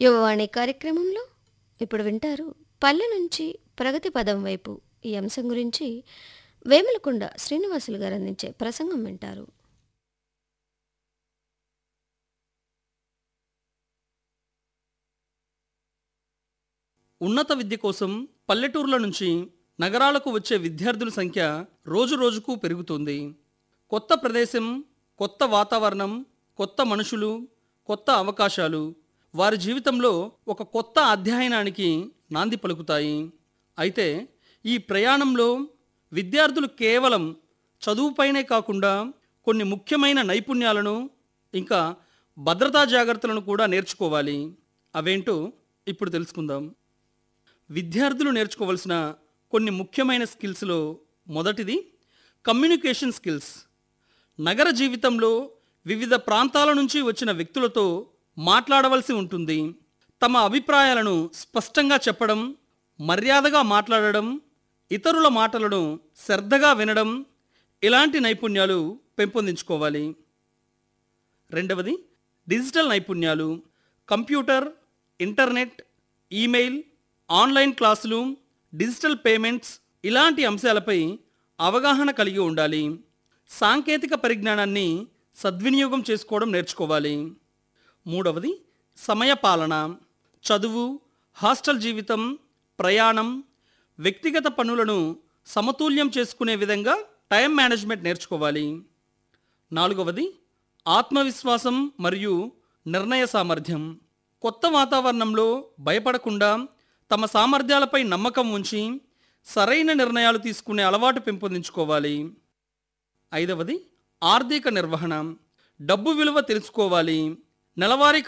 యువవాణి కార్యక్రమంలో ఇప్పుడు వింటారు పల్లె నుంచి ప్రగతి పదం వైపు ఈ అంశం గురించి వేములకొండ శ్రీనివాసులు గారు అందించే ప్రసంగం వింటారు ఉన్నత విద్య కోసం పల్లెటూర్ల నుంచి నగరాలకు వచ్చే విద్యార్థుల సంఖ్య రోజురోజుకు పెరుగుతుంది కొత్త ప్రదేశం కొత్త వాతావరణం కొత్త మనుషులు కొత్త అవకాశాలు వారి జీవితంలో ఒక కొత్త అధ్యయనానికి నాంది పలుకుతాయి అయితే ఈ ప్రయాణంలో విద్యార్థులు కేవలం చదువుపైనే కాకుండా కొన్ని ముఖ్యమైన నైపుణ్యాలను ఇంకా భద్రతా జాగ్రత్తలను కూడా నేర్చుకోవాలి అవేంటో ఇప్పుడు తెలుసుకుందాం విద్యార్థులు నేర్చుకోవలసిన కొన్ని ముఖ్యమైన స్కిల్స్లో మొదటిది కమ్యూనికేషన్ స్కిల్స్ నగర జీవితంలో వివిధ ప్రాంతాల నుంచి వచ్చిన వ్యక్తులతో మాట్లాడవలసి ఉంటుంది తమ అభిప్రాయాలను స్పష్టంగా చెప్పడం మర్యాదగా మాట్లాడడం ఇతరుల మాటలను శ్రద్ధగా వినడం ఇలాంటి నైపుణ్యాలు పెంపొందించుకోవాలి రెండవది డిజిటల్ నైపుణ్యాలు కంప్యూటర్ ఇంటర్నెట్ ఈమెయిల్ ఆన్లైన్ క్లాసులు డిజిటల్ పేమెంట్స్ ఇలాంటి అంశాలపై అవగాహన కలిగి ఉండాలి సాంకేతిక పరిజ్ఞానాన్ని సద్వినియోగం చేసుకోవడం నేర్చుకోవాలి మూడవది సమయపాలన చదువు హాస్టల్ జీవితం ప్రయాణం వ్యక్తిగత పనులను సమతుల్యం చేసుకునే విధంగా టైం మేనేజ్మెంట్ నేర్చుకోవాలి నాలుగవది ఆత్మవిశ్వాసం మరియు నిర్ణయ సామర్థ్యం కొత్త వాతావరణంలో భయపడకుండా తమ సామర్థ్యాలపై నమ్మకం ఉంచి సరైన నిర్ణయాలు తీసుకునే అలవాటు పెంపొందించుకోవాలి ఐదవది ఆర్థిక నిర్వహణ డబ్బు విలువ తెలుసుకోవాలి నెలవారీ